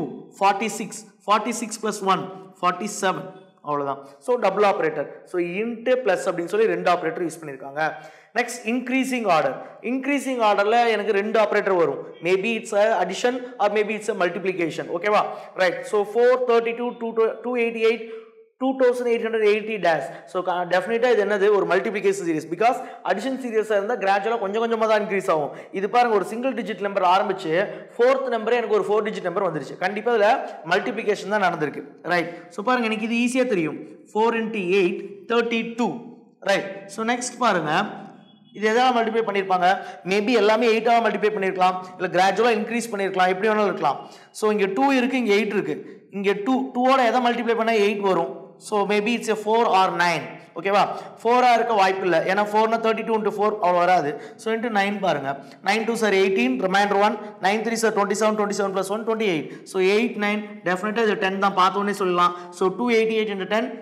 46 46 plus 1 47 அவ்வளோதான் so double operator so into plus அப்படின்னு சொல்லி ரெண்டு operator use பண்ணியிருக்காங்க next increasing order increasing ஆர்டரில் எனக்கு ரெண்டு operator வரும் maybe it's a addition or maybe it's a multiplication ஓகேவா right so four thirty two two two eighty eight two thousand eight hundred eighty dash so டெஃபினட்டாக இது என்னது ஒரு மல்டிபிகேஷன் சீரிஸ் பிகாஸ் அடிஷன் சீரியஸாக இருந்தால் கிராஜுவலாக கொஞ்சம் கொஞ்சமாக தான் இன்க்ரீஸ் ஆகும் இது பாருங்க ஒரு சிங்கிள் டிஜிட் நம்பர் ஆரம்பிச்சு ஃபோர்த் நம்பரே எனக்கு ஒரு ஃபோர் டிஜிட் நம்பர் வந்துருச்சு கண்டிப்பாக இதில் மல்டிபிகேஷன் தான் நடந்திருக்கு ரைட் ஸோ பாருங்க எனக்கு இது ஈஸியாக தெரியும் four into eight thirty two right so next பாருங்க இது எதாவது மல்டிப்ளை பண்ணியிருப்பாங்க மேபி எல்லாமே எயிட்டாக மல்டிப்ளை பண்ணியிருக்கலாம் இல்லை கிராஜுவலாக இன்க்ரீஸ் பண்ணியிருக்கலாம் எப்படி வேணாலும் இருக்கலாம் ஸோ இங்கே டூ இருக்குது இங்கே எயிட் இருக்குது இங்கே டூ டூவோட எதை மல்டிப்ளை பண்ணால் எயிட் வரும் so maybe it's a four or nine ஓகேவா ஃபோராக இருக்க வாய்ப்பு இல்லை ஏன்னா ஃபோர்னா தேர்ட்டி டூ இன்ட்டு ஃபோர் அவ்வளோ வராது ஸோ இன்ட்டு நைன் பாருங்க nine two sir eighteen reminder one nine three sir twenty seven twenty seven plus one twenty eight so eight nine டெஃபினட்டாக இது டென் தான் பார்த்தோன்னே சொல்லலாம் so two eighty eight into ten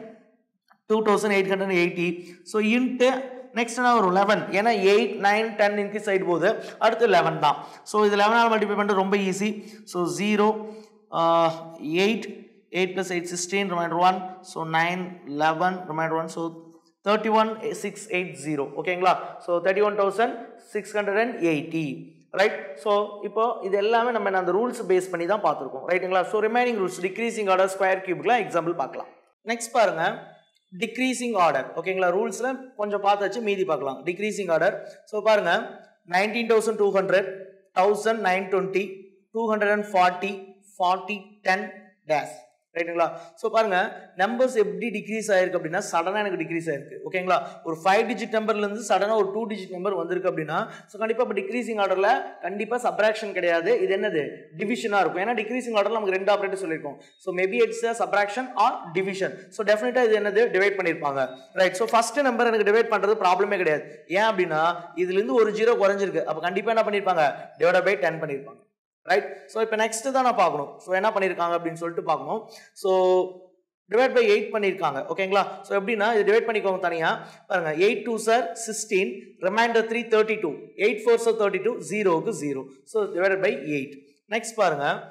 two thousand eight hundred eighty so into next என்ன வரும் eleven ஏன்னா eight nine ten increase ஆகிட்டு போகுது அடுத்து லெவன் தான் ஸோ இது லெவனால் மல்டிப்ளை பண்ணுறது ரொம்ப easy so zero eight eight plus eight sixteen reminder one so nine eleven reminder one so thirty one six eight zero ஓகேங்களா so thirty one thousand six hundred and eighty right so இப்போ இது எல்லாமே நம்ம அந்த rules base பண்ணி தான் பார்த்துருக்கோம் ரைட்டுங்களா so remaining rules decreasing order square கியூப்க்குலாம் எக்ஸாம்பிள் பார்க்கலாம் நெக்ஸ்ட் பாருங்க டிக்ரீசிங் ஆர்டர் ஓகேங்களா ரூல்ஸில் கொஞ்சம் பார்த்தாச்சு மீதி பார்க்கலாம் டிக்ரீசிங் ஆர்டர் ஸோ பாருங்க nineteen thousand two hundred thousand nine twenty two hundred and forty forty ten dash ரைட்டுங்களா ஸோ பாருங்க நம்பர்ஸ் எப்படி டிக்ரீஸ் ஆயிருக்கு அப்படின்னா சடனாக எனக்கு டிக்ரீஸ் ஆயிருக்கு ஓகேங்களா ஒரு ஃபைவ் டிஜிட் நம்பர்லேருந்து சடனாக ஒரு டூ டிஜிட் நம்பர் வந்திருக்கு அப்படின்னா ஸோ கண்டிப்பாக இப்போ டிக்ரீசிங் ஆர்டரில் கண்டிப்பாக சப்ராக்ஷன் கிடையாது இது என்னது டிவிஷனாக இருக்கும் ஏன்னா டிக்ரீசிங் ஆர்டரில் நமக்கு ரெண்டு ஆப்ரேட்டர் சொல்லியிருக்கோம் so maybe it's subtraction or division so டெஃபினட்டாக இது என்னது டிவைட் பண்ணியிருப்பாங்க ரைட் ஸோ ஃபர்ஸ்ட் நம்பர் எனக்கு டிவைட் பண்ணுறது ப்ராப்ளமே கிடையாது ஏன் அப்படின்னா இதுலேருந்து ஒரு ஜீரோ குறைஞ்சிருக்கு அப்போ கண்டிப்பாக என்ன பண்ணியிருப்பாங்க டிவைட் பை டென் பண்ணியிருப்பாங்க ரைட் ஸோ இப்போ நெக்ஸ்ட் தான் நான் பார்க்கணும் ஸோ என்ன பண்ணியிருக்காங்க அப்படின்னு சொல்லிட்டு பார்க்கணும் ஸோ டிவைட் பை எயிட் பண்ணியிருக்காங்க ஓகேங்களா ஸோ எப்படின்னா இது டிவைட் பண்ணிக்கோங்க தனியாக பாருங்க eight two sir sixteen reminder three thirty two eight four sir thirty two ஜீரோவுக்கு zero so divide by eight next பாருங்க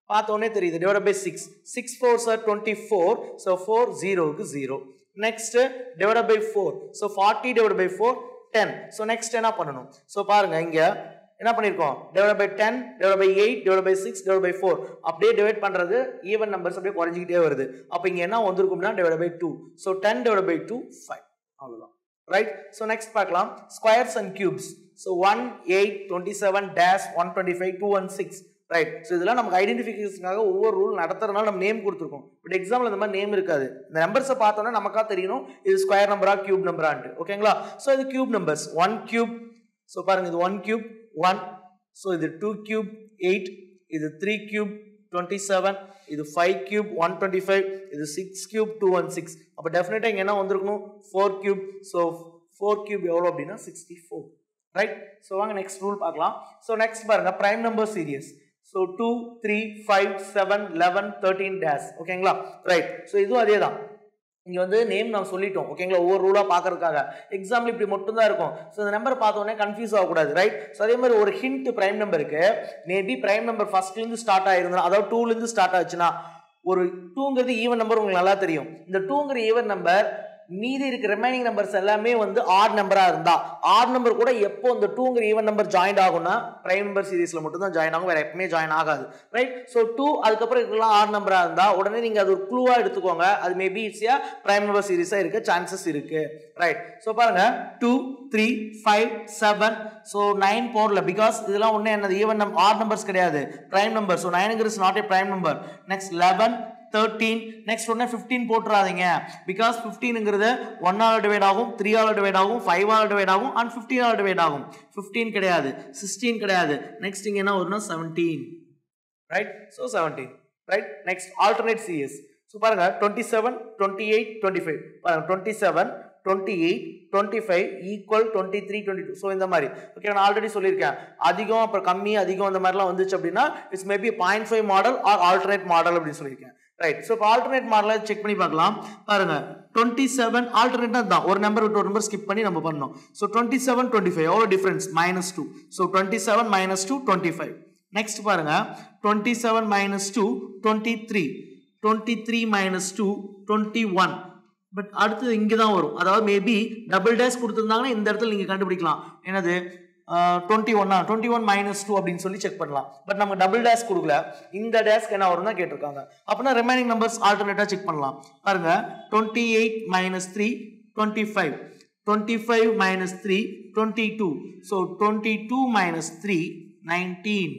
பார்த்தோன்னே தெரியுது divide by six six four sir twenty four so four ஜீரோவுக்கு zero next divide by four so forty divide by four ten so next என்ன பண்ணணும் so பாருங்க இங்க என்ன பண்ணியிருக்கோம் divide by ten divide by eight divide by six divide by four அப்படியே divide பண்றது even numbers அப்படியே குறைஞ்சிக்கிட்டே வருது அப்போ இங்க என்ன வந்திருக்கும்னா divide by two so ten divide by two five அவ்வளோதான் ரைட் ஸோ நெக்ஸ்ட் பார்க்கலாம் squares and cubes so one eight twenty seven dash one twenty five two one six right so இதெல்லாம் நமக்கு ஐடென்டிஃபிகேஷனுக்காக ஒவ்வொரு ரூல் நடத்துறதுனால நம்ம நேம் கொடுத்துருக்கோம் but example இந்த மாதிரி name இருக்காது இந்த நம்பர்ஸை பார்த்தோன்னா நமக்கா தெரியணும் இது ஸ்கொயர் நம்பரா கியூப் நம்பரான்ட்டு ஓகேங்களா ஸோ இது cube numbers one cube so பாருங்க இது ஒன் கியூப் ஒன் ஸோ இது டூ கியூப் எயிட் இது த்ரீ கியூப் டுவெண்ட்டி செவன் இது five cube one twenty five இது six cube two one six அப்போ டெஃபினட்டாக இங்கே என்ன வந்திருக்கணும் four cube so four cube எவ்வளோ அப்படின்னா சிக்ஸ்டி ஃபோர் ரைட் ஸோ வாங்க நெக்ஸ்ட் ரூல் பார்க்கலாம் ஸோ நெக்ஸ்ட் பாருங்க prime number series so two three five seven eleven thirteen dash ஓகேங்களா ரைட் ஸோ இதுவும் அதே தான் இங்கே வந்து நேம் நான் சொல்லிட்டோம் ஓகேங்களா ஒவ்வொரு ரூலாக பார்க்கறதுக்காக எக்ஸாம்பிள் இப்படி மட்டும் தான் இருக்கும் ஸோ இந்த நம்பர் பார்த்தோன்னே கன்ஃபியூஸ் ஆகக்கூடாது ரைட் ஸோ அதே மாதிரி ஒரு ஹிண்ட் பிரைம் நம்பருக்கு மேபி பிரைம் நம்பர் ஃபர்ஸ்ட்லேருந்து ஸ்டார்ட் ஆயிருந்தா அதாவது டூலேருந்து ஸ்டார்ட் ஆச்சுன்னா ஒரு டூங்கிறது ஈவன் நம்பர் உங்களுக்கு நல்லா தெரியும் இந்த டூங்கிற ஈவன் நம்பர் மீதி இருக்க ரிமைனிங் நம்பர்ஸ் எல்லாமே வந்து ஆட் நம்பரா இருந்தா ஆட் நம்பர் கூட எப்போ இந்த டூங்கிற ஈவன் நம்பர் ஜாயின் ஆகும்னா பிரைம் நம்பர் சீரீஸ்ல மட்டும் தான் ஜாயின் ஆகும் வேற எப்பவுமே ஜாயின் ஆகாது ரைட் ஸோ டூ அதுக்கப்புறம் இருக்கலாம் ஆட் நம்பரா இருந்தா உடனே நீங்க அது ஒரு க்ளூவா எடுத்துக்கோங்க அது மேபி ஈஸியா பிரைம் நம்பர் சீரீஸா இருக்க சான்சஸ் இருக்கு ரைட் ஸோ பாருங்க two three five seven so nine போர்ல பிகாஸ் இதெல்லாம் ஒன்றும் என்னது ஈவன் நம் ஆட் நம்பர்ஸ் கிடையாது பிரைம் நம்பர் ஸோ நைனுங்கிறது not a prime number next eleven thirteen next உடனே ஃபிஃப்டீன் போட்டுறாதீங்க பிகாஸ் ஃபிஃப்டீனுங்கிறது ஒன்னால் டிவைட் ஆகும் த்ரீ ஆல் டிவைட் ஆகும் ஃபைவ் ஆல் டிவைட் ஆகும் அண்ட் ஃபிஃப்டீன் ஆல் டிவைட் ஆகும் ஃபிஃப்டீன் கிடையாது சிக்ஸ்டீன் கிடையாது நெக்ஸ்ட் இங்கே என்ன வரும்னா seventeen right so seventeen right next alternate series so பாருங்க twenty seven twenty eight twenty five பாருங்க twenty seven twenty eight twenty five equal twenty three twenty two so இந்த மாதிரி ஓகே நான் ஆல்ரெடி சொல்லியிருக்கேன் அதிகம் அப்புறம் கம்மி அதிகம் அந்த மாதிரிலாம் வந்துச்சு அப்படின்னா it's maybe point five model or alternate model அப்படின்னு சொல்லியிருக்கேன் ரைட் ஸோ இப்போ ஆல்டர்னேட் மாடலை செக் பண்ணி பார்க்கலாம் பாருங்க டுவெண்ட்டி செவன் ஆல்டர்னேட்டாக தான் ஒரு நம்பர் விட்டு ஒரு நம்பர் ஸ்கிப் பண்ணி நம்ம பண்ணோம் so twenty seven twenty five எவ்வளோ difference minus two so twenty seven minus two twenty five next பாருங்க twenty seven minus two twenty three twenty three minus two twenty one but அடுத்தது இங்கே தான் வரும் அதாவது மேபி டபுள் டேஸ் கொடுத்துருந்தாங்கன்னா இந்த இடத்துல நீங்கள் கண்டுபிடிக்கலாம் என்னது டுவெண்ட்டி ஒன்னா டுவெண்ட்டி ஒன் மைனஸ் டூ அப்படின்னு சொல்லி செக் பண்ணலாம் பட் நம்ம டபுள் டேஸ் கொடுக்கல இந்த டேஸ்க்கு என்ன வரும் தான் கேட்டிருக்காங்க அப்படின்னா ரிமைனிங் நம்பர்ஸ் ஆல்டர்னேட்டாக செக் பண்ணலாம் பாருங்க twenty eight minus three twenty five twenty five minus three twenty two so twenty two minus three nineteen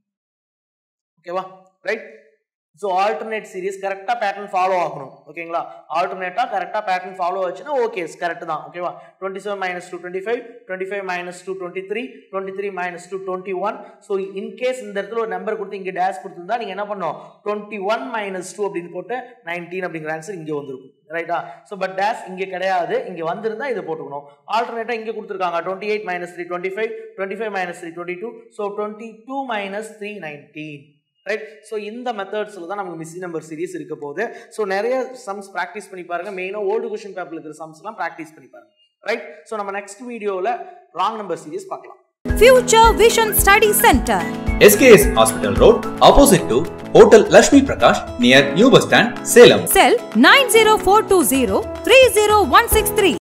ஓகேவா ரைட் ஸோ ஆல்டர்னேட் சீரிஸ் கரெக்டாக பேட்டர்ன் ஃபாலோ ஆகணும் ஓகேங்களா ஆல்டர்னேட்டாக கரெக்டாக பேட்டர்ன் ஃபாலோ ஆச்சுன்னா ஓகே கரெக்ட் தான் ஓகேவா twenty seven minus two twenty five twenty five minus two twenty three twenty three minus two twenty one so in case இந்த இடத்துல ஒரு நம்பர் கொடுத்து இங்கே டேஷ் கொடுத்துருந்தா நீங்கள் என்ன பண்ணணும் டுவெண்ட்டி ஒன் மைனஸ் டூ அப்படின்னு போட்டு நைன்டீன் அப்படிங்கிற ஆன்சர் இங்கே வந்திருக்கும் ரைட்டா ஸோ பட் டேஷ் இங்கே கிடையாது இங்கே வந்திருந்தா இதை போட்டுக்கணும் ஆல்டர்னேட்டாக இங்கே கொடுத்துருக்காங்க twenty eight minus three twenty five twenty five minus three twenty two so twenty two minus three nineteen right so இந்த மெத்தட்ஸில் தான் நமக்கு மிஸ்ஸி நம்பர் சீரிஸ் இருக்க போகுது ஸோ நிறைய சம்ஸ் ப்ராக்டிஸ் பண்ணி பாருங்க மெயினாக ஓல்டு கொஷின் பேப்பரில் இருக்கிற சம்ஸ்லாம் ப்ராக்டிஸ் பண்ணி பாருங்க ரைட் ஸோ நம்ம நெக்ஸ்ட் வீடியோவில் ராங் நம்பர் சீரிஸ் பார்க்கலாம் Future Vision Study Center. SKS Hospital Road, opposite to Hotel Lashmi Prakash, near New Bus Stand, Salem. Cell 90420 30163.